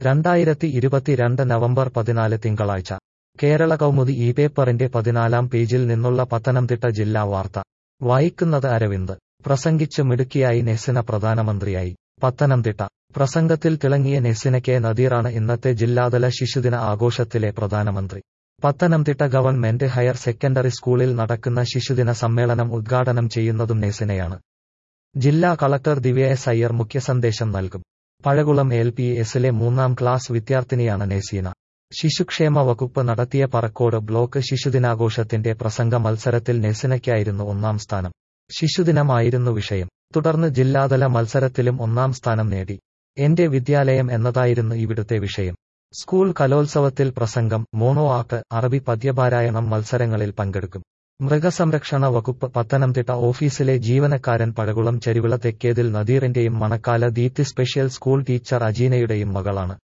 രണ്ടായിരത്തി ഇരുപത്തിരണ്ട് നവംബർ പതിനാല് തിങ്കളാഴ്ച കേരള കൗമുദി ഈ പേപ്പറിന്റെ പതിനാലാം പേജിൽ നിന്നുള്ള പത്തനംതിട്ട ജില്ലാ വാർത്ത വായിക്കുന്നത് അരവിന്ദ് പ്രസംഗിച്ച് മിടുക്കിയായി നെസിന പ്രധാനമന്ത്രിയായി പത്തനംതിട്ട പ്രസംഗത്തിൽ തിളങ്ങിയ നെസിന കെ നദീറാണ് ഇന്നത്തെ ജില്ലാതല ശിശുദിന ആഘോഷത്തിലെ പ്രധാനമന്ത്രി പത്തനംതിട്ട ഗവൺമെന്റ് ഹയർ സെക്കൻഡറി സ്കൂളിൽ നടക്കുന്ന ശിശുദിന സമ്മേളനം ഉദ്ഘാടനം ചെയ്യുന്നതും നെസിനയാണ് ജില്ലാ കളക്ടർ ദിവ്യ എസ് അയ്യർ മുഖ്യസന്ദേശം നൽകും പഴകുളം എൽ പി എസിലെ മൂന്നാം ക്ലാസ് വിദ്യാർത്ഥിനിയാണ് നെസീന ശിശുക്ഷേമ വകുപ്പ് നടത്തിയ പറക്കോട് ബ്ലോക്ക് ശിശുദിനാഘോഷത്തിന്റെ പ്രസംഗ മത്സരത്തിൽ നെസിനയ്ക്കായിരുന്നു ഒന്നാം സ്ഥാനം ശിശുദിനമായിരുന്നു വിഷയം തുടർന്ന് ജില്ലാതല മത്സരത്തിലും ഒന്നാം സ്ഥാനം നേടി എന്റെ വിദ്യാലയം എന്നതായിരുന്നു ഇവിടുത്തെ വിഷയം സ്കൂൾ കലോത്സവത്തിൽ പ്രസംഗം മോണോ ആക്ക് അറബി പദ്യപാരായണം മത്സരങ്ങളിൽ പങ്കെടുക്കും മൃഗസംരക്ഷണ വകുപ്പ് പത്തനംതിട്ട ഓഫീസിലെ ജീവനക്കാരൻ പഴകുളം ചെരുവിള തെക്കേതിൽ നദീറിന്റെയും Manakkala Deepthi special school teacher അജീനയുടെയും മകളാണ്